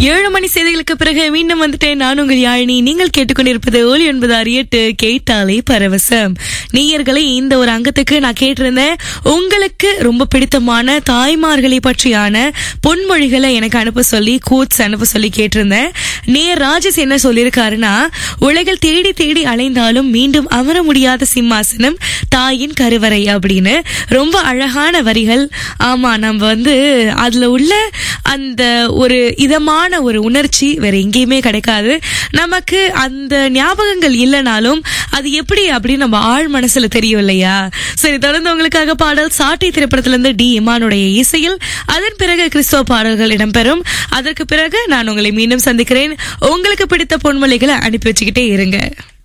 ஏழு மணி செய்திகளுக்கு பிறகு மீண்டும் வந்துட்டேன் நான் உங்கள் யாழினி நீங்கள் கேட்டுக்கொண்டிருப்பது ஒலி ஒன்பது அறியட்டு கேட்டாலே பரவசம் நேயர்களே இந்த ஒரு அங்கத்துக்கு நான் கேட்டிருந்தேன் உங்களுக்கு ரொம்ப பிடித்தமான தாய்மார்களை பற்றியான பொன்மொழிகளை எனக்கு அனுப்ப சொல்லி கோட்ஸ் அனுப்ப சொல்லி கேட்டிருந்தேன் நேர் ராஜஸ் என்ன சொல்லியிருக்காருன்னா உலகில் தேடி தேடி அலைந்தாலும் மீண்டும் அமர முடியாத சிம்மாசனம் தாயின் கருவறை அப்படின்னு ரொம்ப அழகான வரிகள் ஆமா நம்ம வந்து அதுல உள்ள அந்த ஒரு இதமான ஒரு உணர்ச்சி வேற எங்கேயுமே கிடைக்காது நமக்கு அந்த ஞாபகங்கள் இல்லைனாலும் அது எப்படி அப்படின்னு நம்ம ஆழ் மனசுல தெரியும் இல்லையா சரி தொடர்ந்து உங்களுக்காக பாடல் சாட்டி திரைப்படத்துல இருந்து டி இமானுடைய இசையில் அதன் பிறகு கிறிஸ்தவ பாடல்கள் இடம்பெறும் அதற்கு பிறகு நான் உங்களை மீண்டும் சந்திக்கிறேன் உங்களுக்கு பிடித்த பொன்மொழிகளை அனுப்பி வச்சுக்கிட்டே இருங்க